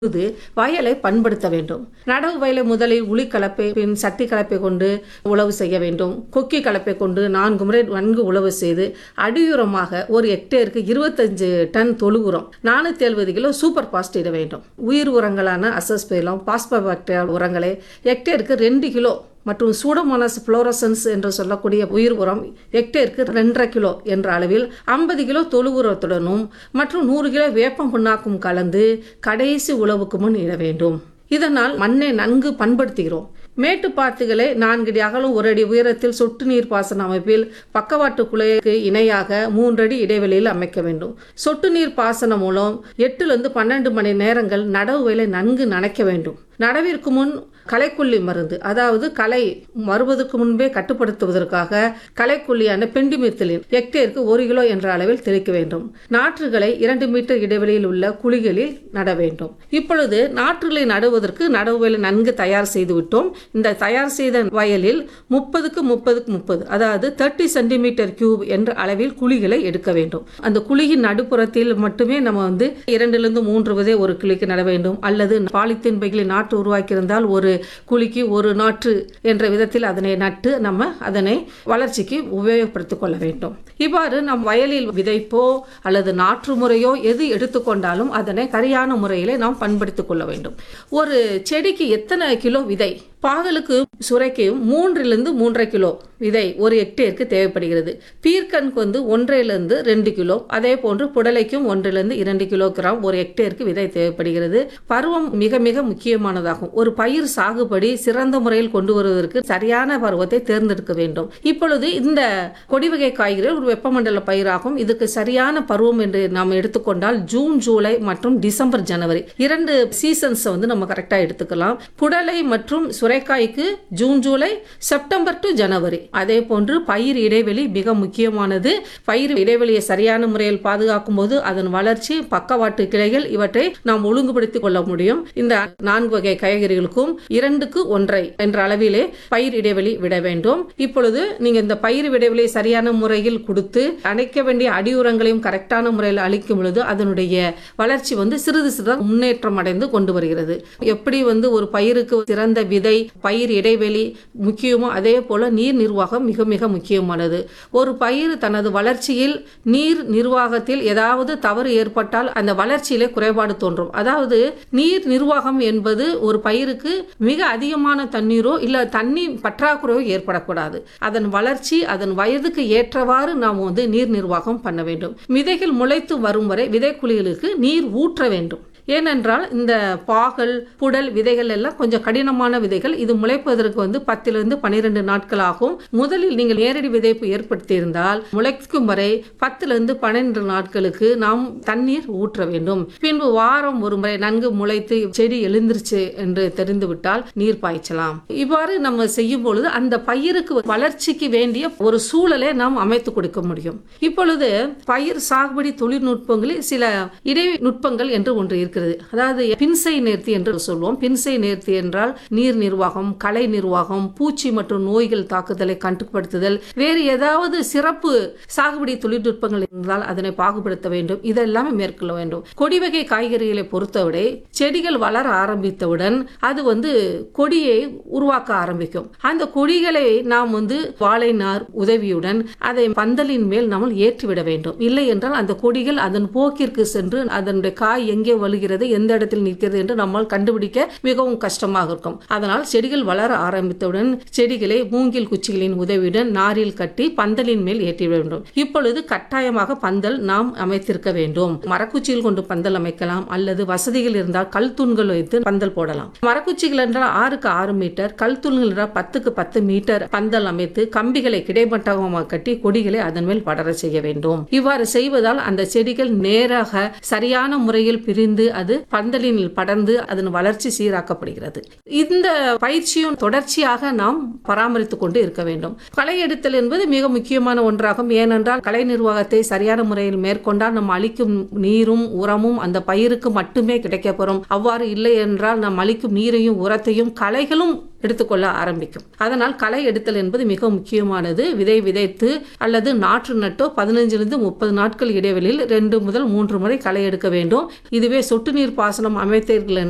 பொழுது வயலை பண்படுத்த வேண்டும் நடவு வயலை முதலில் உளி கலப்பை பின் சட்டி கலப்பை கொண்டு உழவு செய்ய வேண்டும் கொக்கி கலப்பை கொண்டு நான்கு முறை நன்கு உழவு செய்து அடியுரமாக ஒரு ஹெக்டேருக்கு இருபத்தஞ்சு டன் தொழு உரம் நானூற்றி எழுபது கிலோ சூப்பர் பாஸ்ட் இட வேண்டும் உயிர் உரங்களான அசஸ்பைலம் பாஸ்பபாக்டீரியா உரங்களை ஹெக்டேருக்கு ரெண்டு கிலோ மற்றும் சூடோமோனாஸ் புளோரசன்ஸ் என்று சொல்லக்கூடிய உயிர் உரம் ஹெக்டேருக்கு ரெண்டரை கிலோ என்ற அளவில் ஐம்பது கிலோ தொழு உரத்துடனும் மற்றும் நூறு கிலோ வேப்பம் புண்ணாக்கும் கலந்து கடைசி உழவுக்கு முன் இட வேண்டும் இதனால் மண்ணை நன்கு பண்படுத்துகிறோம் மேட்டுப்பாத்துகளை நான்கு அடி அகலம் ஒரு அடி உயரத்தில் சொட்டு நீர் பாசன அமைப்பில் பக்கவாட்டு குழைக்கு இணையாக மூன்றடி இடைவெளியில் அமைக்க வேண்டும் சொட்டு நீர் பாசனம் மூலம் எட்டுலேருந்து பன்னெண்டு மணி நேரங்கள் நடவு வயலை நன்கு நனைக்க வேண்டும் நடவிற்கு முன் களைக்கொல்லி மருந்து அதாவது களை வருவதற்கு முன்பே கட்டுப்படுத்துவதற்காக களைக்கொல்லியான பெண்டிமித்திலின் ஹெக்டேருக்கு ஒரு கிலோ என்ற அளவில் தெளிக்க வேண்டும் நாற்றுகளை இரண்டு மீட்டர் இடைவெளியில் உள்ள குழிகளில் நட வேண்டும் இப்பொழுது நாற்றுகளை நடுவதற்கு நடவு வயலை நன்கு தயார் செய்து விட்டோம் இந்த தயார் செய்த வயலில் முப்பதுக்கு முப்பதுக்கு முப்பது அதாவது தேர்ட்டி சென்டிமீட்டர் கியூப் என்ற அளவில் குழிகளை எடுக்க வேண்டும் அந்த குழியின் நடுப்புறத்தில் மட்டுமே நம்ம வந்து இரண்டிலிருந்து மூன்று விதை ஒரு குழிக்கு நட வேண்டும் அல்லது பாலித்தீன் பைகளில் நாற்று உருவாக்கியிருந்தால் ஒரு குழிக்கு ஒரு நாற்று என்ற விதத்தில் அதனை நட்டு நம்ம அதனை வளர்ச்சிக்கு உபயோகப்படுத்திக் கொள்ள வேண்டும் இவ்வாறு நம் வயலில் விதைப்போ அல்லது நாற்று முறையோ எது எடுத்துக்கொண்டாலும் அதனை சரியான முறையிலே நாம் பண்படுத்திக் கொள்ள வேண்டும் ஒரு செடிக்கு எத்தனை கிலோ விதை பாகலுக்கு சுரைக்கையும் மூன்றிலிருந்து மூன்றரை கிலோ விதை ஒரு ஹெக்டேருக்கு தேவைப்படுகிறது பீர்க்கனுக்கு வந்து ஒன்றிலிருந்து ரெண்டு கிலோ அதே போன்று புடலைக்கும் ஒன்றிலிருந்து இரண்டு கிலோகிராம் ஒரு ஹெக்டேருக்கு விதை தேவைப்படுகிறது பருவம் மிக மிக முக்கியமானதாகும் ஒரு பயிர் சாகுபடி சிறந்த முறையில் கொண்டு வருவதற்கு சரியான பருவத்தை தேர்ந்தெடுக்க வேண்டும் இப்பொழுது இந்த கொடி வகை காய்கறிகள் ஒரு வெப்பமண்டல பயிராகும் இதுக்கு சரியான பருவம் என்று நாம் எடுத்துக்கொண்டால் ஜூன் ஜூலை மற்றும் டிசம்பர் ஜனவரி இரண்டு சீசன்ஸை வந்து நம்ம கரெக்டாக எடுத்துக்கலாம் புடலை மற்றும் சுரைக்காய்க்கு June July September to January அதே போன்று பயிர் இடைவெளி மிக முக்கியமானது பயிர் இடைவெளியை சரியான முறையில் பாதுகாக்கும் போது அதன் வளர்ச்சி பக்கவாட்டு கிளைகள் இவற்றை நாம் ஒழுங்குபடுத்திக் கொள்ள முடியும் இந்த நான்கு வகை காய்கறிகளுக்கும் இரண்டுக்கு ஒன்றை என்ற அளவிலே பயிர் இடைவெளி விட வேண்டும் இப்பொழுது நீங்க இந்த பயிர் இடைவெளி சரியான முறையில் கொடுத்து அணைக்க வேண்டிய அடியுரங்களையும் கரெக்டான முறையில் அளிக்கும் பொழுது அதனுடைய வளர்ச்சி வந்து சிறிது சிறிதாக முன்னேற்றம் அடைந்து கொண்டு வருகிறது எப்படி வந்து ஒரு பயிருக்கு சிறந்த விதை பயிர் இடைவெளி முக்கியமோ அதே போல நீர் நிர்வாகம் மிக மிக முக்கியமானது ஒரு பயிர் தனது வளர்ச்சியில் நீர் நிர்வாகத்தில் ஏதாவது தவறு ஏற்பட்டால் அந்த வளர்ச்சியிலே குறைபாடு தோன்றும் அதாவது நீர் நிர்வாகம் என்பது ஒரு பயிருக்கு மிக அதிகமான தண்ணீரோ இல்ல தண்ணி பற்றாக்குறையோ ஏற்படக்கூடாது அதன் வளர்ச்சி அதன் வயதுக்கு ஏற்றவாறு நாம் வந்து நீர் நிர்வாகம் பண்ண வேண்டும் விதைகள் முளைத்து வரும் வரை விதைக்குழிகளுக்கு நீர் ஊற்ற வேண்டும் ஏனென்றால் இந்த பாகல் புடல் விதைகள் எல்லாம் கொஞ்சம் கடினமான விதைகள் இது முளைப்பதற்கு வந்து பத்திலிருந்து பனிரெண்டு நாட்கள் ஆகும் முதலில் நீங்கள் நேரடி விதைப்பு ஏற்படுத்தியிருந்தால் முளைக்கும் வரை பத்திலிருந்து பன்னிரண்டு நாட்களுக்கு நாம் தண்ணீர் ஊற்ற வேண்டும் பின்பு வாரம் ஒரு முறை நன்கு முளைத்து செடி எழுந்திருச்சு என்று தெரிந்துவிட்டால் நீர் பாய்ச்சலாம் இவ்வாறு நம்ம செய்யும் பொழுது அந்த பயிருக்கு வளர்ச்சிக்கு வேண்டிய ஒரு சூழலை நாம் அமைத்து கொடுக்க முடியும் இப்பொழுது பயிர் சாகுபடி தொழில்நுட்பங்களில் சில இடைநுட்பங்கள் என்று ஒன்று இருக்கிறது அதாவது பின்சை நேர்த்தி என்று சொல்வோம் பின்சை நேர்த்தி என்றால் நீர் நிர்வாகம் கலை நிர்வாகம் பூச்சி மற்றும் நோய்கள் தாக்குதலை கட்டுப்படுத்துதல் வேறு ஏதாவது சிறப்பு சாகுபடி தொழில்நுட்பங்கள் இருந்தால் அதனை பாகுபடுத்த வேண்டும் இதெல்லாமே மேற்கொள்ள வேண்டும் கொடி வகை காய்கறிகளை பொறுத்தவரை செடிகள் வளர ஆரம்பித்தவுடன் அது வந்து கொடியை உருவாக்க ஆரம்பிக்கும் அந்த கொடிகளை நாம் வந்து வாழை நார் உதவியுடன் அதை பந்தலின் மேல் நாம் ஏற்றிவிட வேண்டும் இல்லை என்றால் அந்த கொடிகள் அதன் போக்கிற்கு சென்று அதனுடைய காய் எங்கே வழுகிறது எந்த இடத்தில் நிற்கிறது என்று நம்மால் கண்டுபிடிக்க மிகவும் கஷ்டமாக இருக்கும் அதனால் செடிகள் வளர ஆரம்பித்தவுடன் செடிகளை மூங்கில் குச்சிகளின் உதவியுடன் நாரில் கட்டி பந்தலின் மேல் ஏற்றி வேண்டும் இப்பொழுது கட்டாயமாக பந்தல் நாம் அமைத்திருக்க வேண்டும் மரக்குச்சியில் கொண்டு பந்தல் அமைக்கலாம் அல்லது வசதிகள் இருந்தால் கல் தூண்கள் வைத்து பந்தல் போடலாம் மரக்குச்சிகள் என்றால் ஆறுக்கு ஆறு மீட்டர் கல் தூண்கள் என்றால் பத்துக்கு பத்து மீட்டர் பந்தல் அமைத்து கம்பிகளை கிடைமட்டமாக கட்டி கொடிகளை அதன் மேல் படர செய்ய வேண்டும் இவ்வாறு செய்வதால் அந்த செடிகள் நேராக சரியான முறையில் பிரிந்து அது பந்தலில் படர்ந்து அதன் வளர்ச்சி சீராக்கப்படுகிறது இந்த பயிற்சியும் தொடர்ச்சியாக நாம் பராமரித்துக் கொண்டு இருக்க வேண்டும் களை எடுத்தல் என்பது மிக முக்கியமான ஒன்றாகும் ஏனென்றால் கலை நிர்வாகத்தை சரியான முறையில் மேற்கொண்டால் நாம் அளிக்கும் நீரும் உரமும் அந்த பயிருக்கு மட்டுமே கிடைக்கப்பெறும் அவ்வாறு இல்லை என்றால் நாம் அளிக்கும் நீரையும் உரத்தையும் களைகளும் எடுத்துக்கொள்ள ஆரம்பிக்கும் அதனால் களை எடுத்தல் என்பது மிக முக்கியமானது விதை விதைத்து அல்லது நாற்று நட்டோ பதினைஞ்சிலிருந்து முப்பது நாட்கள் இடைவெளியில் ரெண்டு முதல் மூன்று முறை களை எடுக்க வேண்டும் இதுவே சொட்டு நீர் பாசனம் அமைத்தீர்கள்